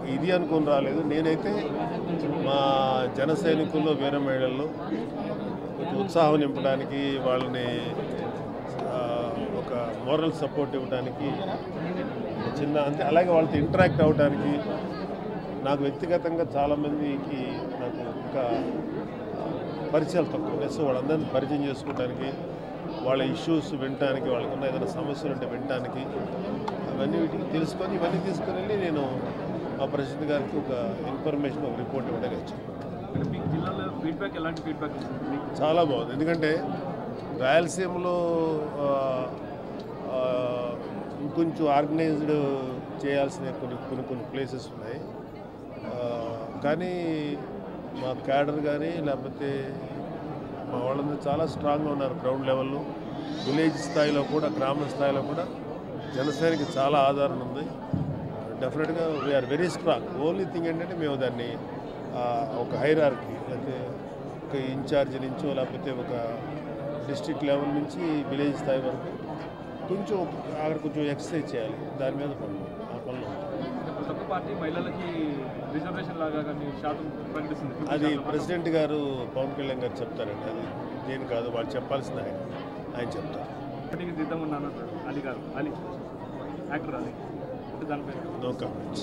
ఇది అనుకుని రాలేదు నేనైతే మా జన సైనికుల్లో వీర మహిళల్లో కొంచెం ఉత్సాహం నింపడానికి వాళ్ళని ఆ, ఒక మోరల్ సపోర్ట్ ఇవ్వడానికి చిన్న అంతే అలాగే వాళ్ళతో ఇంటరాక్ట్ అవ్వడానికి నాకు వ్యక్తిగతంగా చాలామందికి నాకు ఇంకా పరిచయాలు తక్కువ ఉన్నాయి సో వాళ్ళందరినీ పరిచయం చేసుకోవడానికి వాళ్ళ ఇష్యూస్ వినటానికి వాళ్ళకున్న ఏదైనా సమస్యలు ఉంటే వినటానికి అవన్నీ వీటికి తెలుసుకొని ఇవన్నీ తీసుకొని వెళ్ళి నేను మా ప్రెసిడెంట్ గారికి ఒక ఇన్ఫర్మేషన్ ఒక రిపోర్ట్ ఇవ్వడానికి వచ్చాను అంటే మీ జిల్లాలో ఫీడ్బ్యాక్ ఎలాంటి ఫీడ్బ్యాక్ వస్తుంది మీకు చాలా బాగుంది ఎందుకంటే రాయలసీమలో ఆ, ఆ, ఇంకొంచెం ఆర్గనైజ్డ్ చేయాల్సిన కొన్ని కొన్ని కొన్ని ప్లేసెస్ ఉన్నాయి ఆ, కానీ మా క్యాడర్ కానీ లేకపోతే మా వాళ్ళందరూ చాలా స్ట్రాంగ్గా ఉన్నారు గ్రౌండ్ లెవెల్లో విలేజ్ స్థాయిలో కూడా గ్రామ స్థాయిలో కూడా జనసేనకి చాలా ఆదరణ ఉంది డెఫినెట్గా we are very strong only thing ఏంటంటే మేము దాన్ని ఆ, ఒక హైరార్కి లేకపోతే ఒక ఇన్ఛార్జ్ నుంచో లేకపోతే ఒక డిస్ట్రిక్ట్ లెవెల్ నుంచి విలేజ్ స్థాయి వరకు కొంచెం అక్కడ కొంచెం ఎక్సర్సైజ్ చేయాలి దాని మీద పనులు ఆ పనులు ఉంటాయి. ప్రతి ఒక్క పార్టీ మహిళలకి రిజర్వేషన్ లాగా కానీ శాతం ప్రకటిస్తుంది ఫిఫ్టీ అది శాతం. ప్రెసిడెంట్ గారు పవన్ కళ్యాణ్ గారు చెప్తారండి అది నేను కాదు వాళ్ళు చెప్పాల్సిన ఆయన ఆయన చెప్తారు ఒకటికి జీతం ఉన్నాను అలీ గారు అలీ యాక్టర్ అలీ అంటే దానిపై నో కామెంట్స్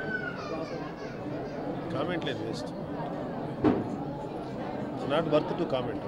కామెంట్ లేదు waste it's not worth to comment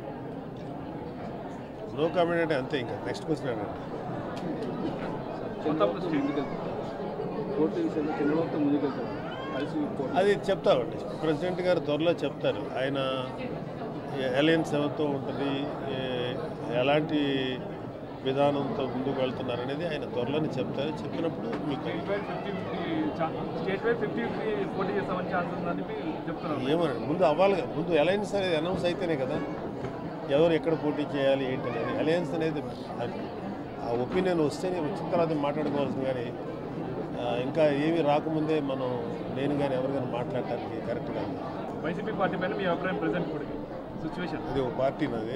no comment అంటే అంతే ఇంకా నెక్స్ట్ క్వశ్చన్ అడగండి మొత్తం స్టేట్ కోర్టు విషయంలో చంద్రబాబుతో ముందుకెళ్తారు కలిసి కోర్టు అది చెప్తామండి ప్రెసిడెంట్ గారు త్వరలో చెప్తారు ఆయన అలయన్స్ ఎవరితో ఉంటుంది ఏ- ఎలాంటి విధానంతో ముందుకు వెళ్తున్నారు అనేది ఆయన త్వరలోనే చెప్తారు చెప్పినప్పుడు మీకు state wide fifty fifty state wide fifty fifty పోటీ చేస్తామని ఛాన్స్ ఉందని మీరు చెప్తున్నారు ఏమనండి ముందు అవ్వాలి కదా. ముందు అలయన్స్ అనేది అనౌన్స్ అయితేనే కదా ఎవరు ఎక్కడ పోటీ చేయాలి ఏంటి అనేది అలయన్స్ అనేది అది- ఆ ఒపీనియన్ వస్తేనే వచ్చిన తర్వాత మాట్లాడుకోవాల్సింది కానీ ఆ, ఇంకా ఏమీ రాకముందే మనం నేను కానీ ఎవరు కానీ మాట్లాడటానికి కరెక్ట్ కాదు వైసీపీ పార్టీ పైన మీ అభిప్రాయం ప్రజెంట్ ఇప్పటికి సిచ్యువేషన్ అది ఒక పార్టీ నాది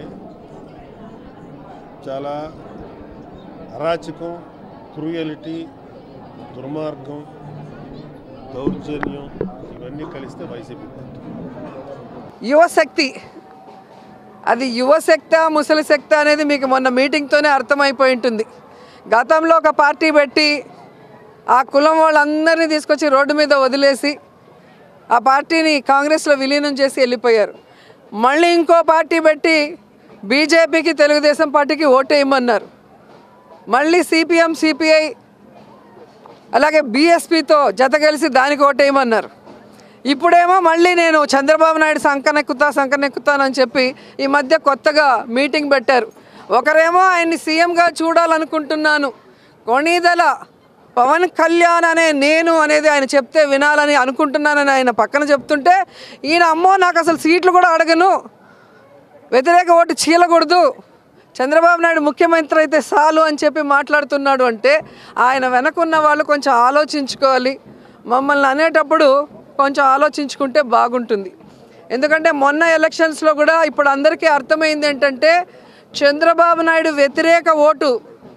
చాలా అరాచకం క్రూయలిటీ దుర్మార్గం దౌర్జన్యం ఇవన్నీ కలిస్తే వైసీపీ పార్టీ యువశక్తి అది యువశక్త ముసలి శక్త అనేది మీకు మొన్న మీటింగ్తోనే అర్థమైపోయి ఉంటుంది గతంలో ఒక పార్టీ పెట్టి ఆ కులం వాళ్ళందరినీ తీసుకొచ్చి రోడ్డు మీద వదిలేసి ఆ పార్టీని కాంగ్రెస్లో విలీనం చేసి వెళ్ళిపోయారు మళ్ళీ ఇంకో పార్టీ పెట్టి బీజేపీకి తెలుగుదేశం పార్టీకి ఓటేయమన్నారు మళ్ళీ సిపిఎం సిపిఐ అలాగే బీఎస్పీతో జత కలిసి దానికి ఓటేయమన్నారు ఇప్పుడేమో మళ్ళీ నేను చంద్రబాబు నాయుడు సంకనెక్కుతా సంకనెక్కుతానని చెప్పి ఈ మధ్య కొత్తగా మీటింగ్ పెట్టారు ఒకరేమో ఆయన్ని సీఎంగా చూడాలనుకుంటున్నాను కొణీదల పవన్ కళ్యాణ్ అనే నేను అనేది ఆయన చెప్తే వినాలని అనుకుంటున్నానని ఆయన పక్కన చెప్తుంటే ఈయన అమ్మో నాకు అసలు సీట్లు కూడా అడగను వ్యతిరేక ఓటు చీలకూడదు చంద్రబాబు నాయుడు ముఖ్యమంత్రి అయితే చాలు అని చెప్పి మాట్లాడుతున్నాడు అంటే ఆయన వెనకున్న వాళ్ళు కొంచెం ఆలోచించుకోవాలి మమ్మల్ని అనేటప్పుడు కొంచెం ఆలోచించుకుంటే బాగుంటుంది ఎందుకంటే మొన్న ఎలక్షన్స్లో కూడా ఇప్పుడు అందరికీ అర్థమైంది ఏంటంటే చంద్రబాబు నాయుడు వ్యతిరేక ఓటు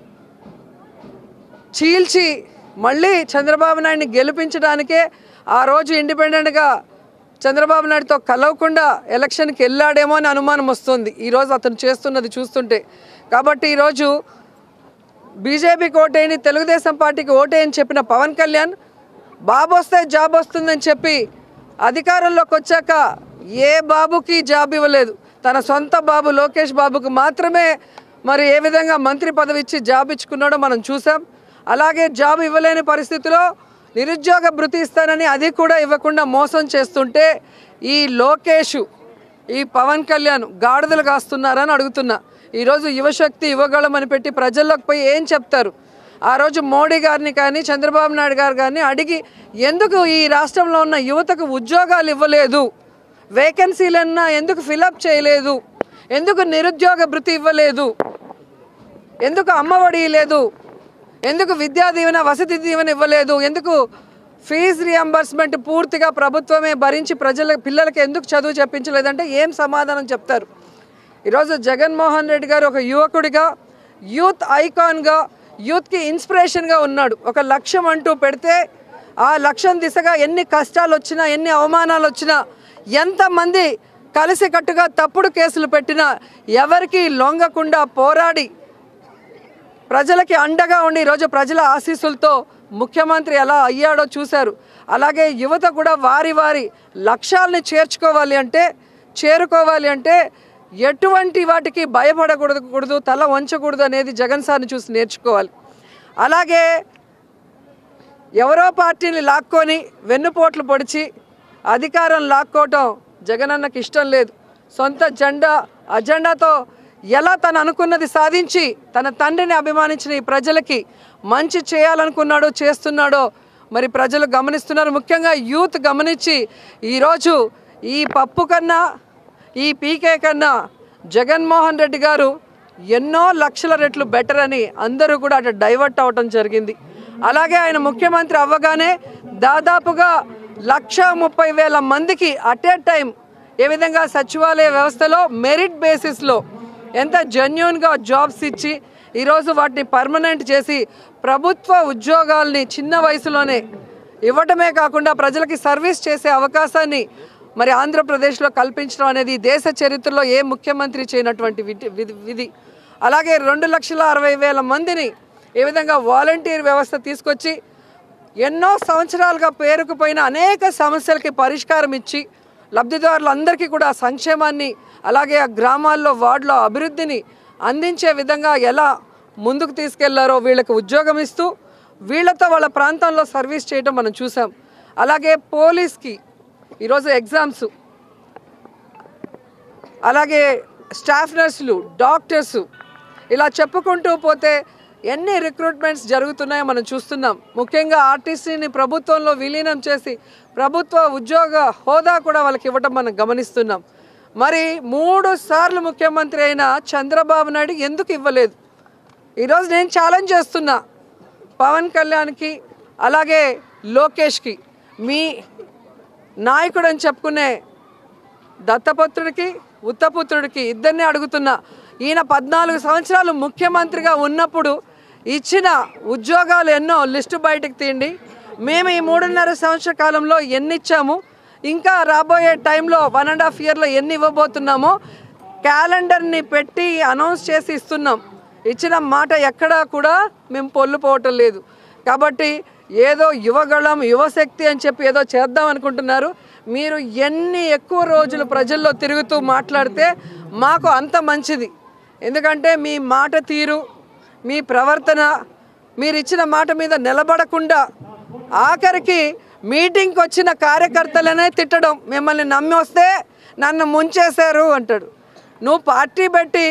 చీల్చి మళ్ళీ చంద్రబాబు నాయుడిని గెలిపించడానికే ఆ రోజు ఇండిపెండెంట్గా చంద్రబాబు నాయుడుతో కలవకుండా ఎలక్షన్కి వెళ్ళాడేమో అని అనుమానం వస్తుంది ఈరోజు అతను చేస్తున్నది చూస్తుంటే కాబట్టి ఈరోజు బీజేపీకి ఓటేయని తెలుగుదేశం పార్టీకి ఓటేయని చెప్పిన పవన్ కళ్యాణ్ బాబు వస్తే జాబ్ వస్తుందని చెప్పి అధికారంలోకి వచ్చాక ఏ బాబుకి జాబ్ ఇవ్వలేదు తన సొంత బాబు లోకేష్ బాబుకు మాత్రమే మరి ఏ విధంగా మంత్రి పదవి ఇచ్చి జాబ్ ఇచ్చుకున్నాడో మనం చూసాం అలాగే జాబ్ ఇవ్వలేని పరిస్థితిలో నిరుద్యోగ భృతి ఇస్తానని అది కూడా ఇవ్వకుండా మోసం చేస్తుంటే ఈ లోకేష్ ఈ పవన్ కళ్యాణ్ గాడిదలు కాస్తున్నారని అడుగుతున్నా ఈరోజు యువశక్తి యువగళం అని పెట్టి ప్రజల్లోకి పోయి ఏం చెప్తారు ఆ రోజు మోడీ గారిని కానీ చంద్రబాబు నాయుడు గారు కానీ అడిగి ఎందుకు ఈ రాష్ట్రంలో ఉన్న యువతకు ఉద్యోగాలు ఇవ్వలేదు వేకెన్సీలన్నా ఎందుకు ఫిలప్ చేయలేదు ఎందుకు నిరుద్యోగ భృతి ఇవ్వలేదు ఎందుకు అమ్మఒడి లేదు ఎందుకు విద్యా దీవెన వసతి దీవెన ఇవ్వలేదు ఎందుకు ఫీజు రియంబర్స్మెంట్ పూర్తిగా ప్రభుత్వమే భరించి ప్రజల పిల్లలకి ఎందుకు చదువు చెప్పించలేదంటే ఏం సమాధానం చెప్తారు ఈరోజు జగన్మోహన్ రెడ్డి గారు ఒక యువకుడిగా యూత్ ఐకాన్గా యూత్కి ఇన్స్పిరేషన్గా ఉన్నాడు ఒక లక్ష్యం అంటూ పెడితే ఆ లక్ష్యం దిశగా ఎన్ని కష్టాలు వచ్చినా ఎన్ని అవమానాలు వచ్చినా ఎంతమంది కలిసికట్టుగా తప్పుడు కేసులు పెట్టినా ఎవరికి లొంగకుండా పోరాడి ప్రజలకి అండగా ఉండి ఈరోజు ప్రజల ఆశీస్సులతో ముఖ్యమంత్రి ఎలా అయ్యాడో చూశారు అలాగే యువత కూడా వారి వారి లక్ష్యాలని చేర్చుకోవాలి అంటే చేరుకోవాలి అంటే ఎటువంటి వాటికి భయపడకూడదు కూడదు తల వంచకూడదు అనేది జగన్ సార్ని చూసి నేర్చుకోవాలి అలాగే ఎవరో పార్టీని లాక్కొని వెన్నుపోట్లు పొడిచి అధికారం లాక్కోవటం జగనన్నకి ఇష్టం లేదు సొంత జెండా అజెండాతో ఎలా తను అనుకున్నది సాధించి తన తండ్రిని అభిమానించిన ఈ ప్రజలకి మంచి చేయాలనుకున్నాడో చేస్తున్నాడో మరి ప్రజలు గమనిస్తున్నారు ముఖ్యంగా యూత్ గమనించి ఈరోజు ఈ పప్పు కన్నా ఈ పీకే కన్నా జగన్మోహన్ రెడ్డి గారు ఎన్నో లక్షల రెట్లు బెటర్ అని అందరూ కూడా అటు డైవర్ట్ అవ్వటం జరిగింది అలాగే ఆయన ముఖ్యమంత్రి అవ్వగానే దాదాపుగా లక్ష ముప్పై వేల మందికి అట్ ఏ టైం ఏ విధంగా సచివాలయ వ్యవస్థలో మెరిట్ బేసిస్లో ఎంత జెన్యున్గా జాబ్స్ ఇచ్చి ఈరోజు వాటిని పర్మనెంట్ చేసి ప్రభుత్వ ఉద్యోగాల్ని చిన్న వయసులోనే ఇవ్వటమే కాకుండా ప్రజలకి సర్వీస్ చేసే అవకాశాన్ని మరి ఆంధ్రప్రదేశ్లో కల్పించడం అనేది ఈ దేశ చరిత్రలో ఏ ముఖ్యమంత్రి చేయనటువంటి విధి- విధి విధి అలాగే రెండు లక్షల అరవై వేల మందిని ఏ విధంగా వాలంటీర్ వ్యవస్థ తీసుకొచ్చి ఎన్నో సంవత్సరాలుగా పేరుకుపోయిన అనేక సమస్యలకి పరిష్కారం ఇచ్చి లబ్ధిదారులందరికీ కూడా సంక్షేమాన్ని అలాగే ఆ గ్రామాల్లో వార్డులో అభివృద్ధిని అందించే విధంగా ఎలా ముందుకు తీసుకెళ్లారో వీళ్ళకి ఉద్యోగం ఇస్తూ వీళ్ళతో వాళ్ళ ప్రాంతంలో సర్వీస్ చేయడం మనం చూసాం అలాగే పోలీస్కి ఈరోజు ఎగ్జామ్స్ అలాగే స్టాఫ్ నర్సులు డాక్టర్స్ ఇలా చెప్పుకుంటూ పోతే ఎన్ని రిక్రూట్మెంట్స్ జరుగుతున్నాయో మనం చూస్తున్నాం ముఖ్యంగా ఆర్టీసీని ప్రభుత్వంలో విలీనం చేసి ప్రభుత్వ ఉద్యోగ హోదా కూడా వాళ్ళకి ఇవ్వటం మనం గమనిస్తున్నాం మరి మూడు సార్లు ముఖ్యమంత్రి అయిన చంద్రబాబు నాయుడు ఎందుకు ఇవ్వలేదు ఈరోజు నేను ఛాలెంజ్ చేస్తున్నా పవన్ కళ్యాణ్కి అలాగే లోకేష్కి మీ నాయకుడు అని చెప్పుకునే దత్తపుత్రుడికి ఉత్తపుత్రుడికి ఇద్దరిని అడుగుతున్నా ఈయన పద్నాలుగు సంవత్సరాలు ముఖ్యమంత్రిగా ఉన్నప్పుడు ఇచ్చిన ఉద్యోగాలు ఎన్నో లిస్టు బయటకు తీయండి మేము ఈ మూడున్నర సంవత్సర కాలంలో ఎన్ని ఇచ్చాము ఇంకా రాబోయే టైంలో వన్ అండ్ హాఫ్ ఇయర్లో ఎన్ని ఇవ్వబోతున్నామో క్యాలెండర్ని పెట్టి అనౌన్స్ చేసి ఇస్తున్నాం ఇచ్చిన మాట ఎక్కడా కూడా మేము పొల్లుపోవటం లేదు కాబట్టి ఏదో యువగళం యువశక్తి అని చెప్పి ఏదో చేద్దాం అనుకుంటున్నారు మీరు ఎన్ని ఎక్కువ రోజులు ప్రజల్లో తిరుగుతూ మాట్లాడితే మాకు అంత మంచిది ఎందుకంటే మీ మాట తీరు మీ ప్రవర్తన మీరు ఇచ్చిన మాట మీద నిలబడకుండా ఆఖరికి మీటింగ్కి వచ్చిన కార్యకర్తలనే తిట్టడం మిమ్మల్ని నమ్మి వస్తే నన్ను ముంచేశారు అంటాడు నువ్వు పార్టీ పెట్టి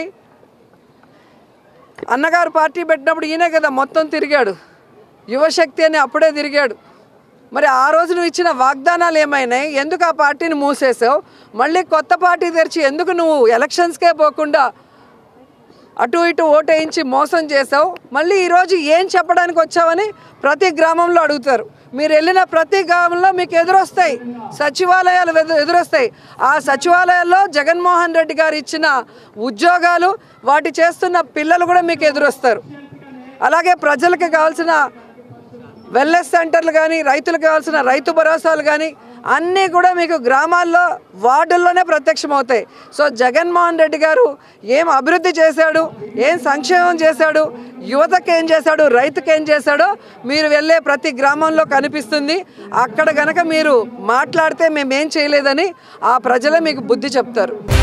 అన్నగారు పార్టీ పెట్టినప్పుడు ఈయనే కదా మొత్తం తిరిగాడు యువశక్తి అని అప్పుడే తిరిగాడు మరి ఆ రోజు నువ్వు ఇచ్చిన వాగ్దానాలు ఏమైనాయి ఎందుకు ఆ పార్టీని మూసేసావు మళ్ళీ కొత్త పార్టీ తెరిచి ఎందుకు నువ్వు ఎలక్షన్స్కే పోకుండా అటు ఇటు ఓటేయించి మోసం చేసావు మళ్ళీ ఈరోజు ఏం చెప్పడానికి వచ్చావని ప్రతి గ్రామంలో అడుగుతారు మీరు వెళ్ళిన ప్రతి గ్రామంలో మీకు ఎదురొస్తాయి సచివాలయాలు ఎదు- ఎదురొస్తాయి ఆ సచివాలయాల్లో జగన్మోహన్ రెడ్డి గారు ఇచ్చిన ఉద్యోగాలు వాటి చేస్తున్న పిల్లలు కూడా మీకు ఎదురొస్తారు అలాగే ప్రజలకు కావాల్సిన వెల్నెస్ సెంటర్లు కానీ రైతులకు కావాల్సిన రైతు భరోసాలు కానీ అన్నీ కూడా మీకు గ్రామాల్లో వార్డుల్లోనే ప్రత్యక్షమవుతాయి సో జగన్మోహన్ రెడ్డి గారు ఏం అభివృద్ధి చేశాడు ఏం సంక్షేమం చేశాడు యువతకి ఏం చేశాడు రైతుకి ఏం చేశాడో మీరు వెళ్ళే ప్రతి గ్రామంలో కనిపిస్తుంది అక్కడ గనక మీరు మాట్లాడితే మేమేం చేయలేదని ఆ ప్రజలే మీకు బుద్ధి చెప్తారు